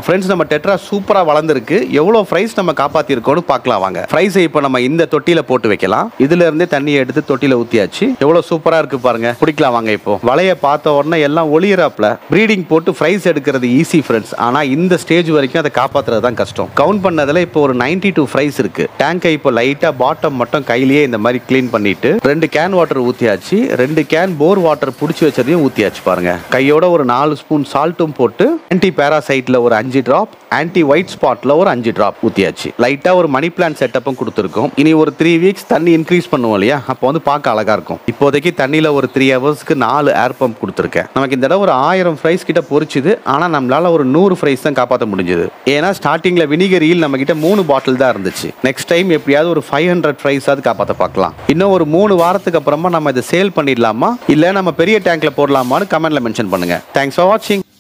friends நம்ம tetra சூப்பரா வளர்ந்துருக்கு எவ்வளவு ஃப்ரைஸ் நம்ம காப்பாத்திருக்கோம்னு பார்க்கலாம் வாங்க ஃப்ரைஸை இப்போ நம்ம இந்த தொட்டியில போட்டு வைக்கலாம் இதுல இருந்தே தண்ணியை எடுத்து தொட்டியில ஊத்தியாச்சு எவ்வளவு சூப்பரா இருக்கு பாருங்க பிடிக்கலாம் வாங்க இப்போ வலைய பார்த்த உடனே எல்லாம் ஒளியறாப்ல ப்ரீடிங் போட்டு ஃப்ரைஸ் எடுக்கிறது ஈஸி ஃப்ரெண்ட்ஸ் ஆனா இந்த ஸ்டேஜ் வரைக்கும் அதை காப்பாத்துறது தான் கஷ்டம் கவுண்ட் பண்ணதுல இப்போ ஒரு 92 டூ ஃப்ரைஸ் இருக்கு டேங்கை இப்போ லைட்டா பாட்டம் மட்டும் கையிலேயே இந்த மாதிரி க்ளீன் பண்ணிட்டு ரெண்டு கேன் வாட்டர் ஊத்தியாச்சு ரெண்டு கேன் போர் வாட்டர் புடிச்சு வச்சதையும் ஊத்தியாச்சு பாருங்க கையோட ஒரு நாலு ஸ்பூன் சால்ட்டும் போட்டு ஆன்டி பேராசைட்ல ஒரு அஞ்சு டிராப் ஆன்டி ஒயிட் ஸ்பாட்ல ஒரு அஞ்சு டிராப் ஊத்தியாச்சு லைட்டா ஒரு மணி பிளான்ட் செட்டப்பும் கொடுத்துருக்கோம் இனி ஒரு த்ரீ வீக்ஸ் தண்ணி இன்க்ரீஸ் பண்ணுவோம் இல்லையா அப்போ வந்து பார்க்க அழகா இருக்கும் இப்போதைக்கு தண்ணியில ஒரு த்ரீ ஹவர்ஸ்க்கு நாலு ஏர் பம்ப் கொடுத்துருக்கேன் நமக்கு இந்த தடவை ஒரு ஆயிரம் ஃப்ரைஸ் கிட்ட பொரிச்சுது ஆனா நம்மளால ஒரு நூறு ஃப்ரைஸ் தான் காப்பாற்ற முடிஞ்சது ஏன்னா ஸ்டார்டிங்ல வினிகர் ஈல் நம்ம கிட்ட மூணு பாட்டில் தான் இருந்துச்சு நெக்ஸ்ட் டைம் எப்படியாவது ஒரு ஃபைவ் ஹண்ட்ரட் ஃப்ரைஸாவது காப்பாற்ற பார்க்கலாம் இன்னும் ஒரு மூணு வாரத்துக்கு அப்புறமா நம்ம இதை சேல் பண்ணிடலாமா இல்ல நம்ம பெரிய டேங்க்ல போடலாமான்னு கமெண்ட்ல மென்ஷன் பண்ணுங்க தேங்க்ஸ் ஃபார் வாட்சிங்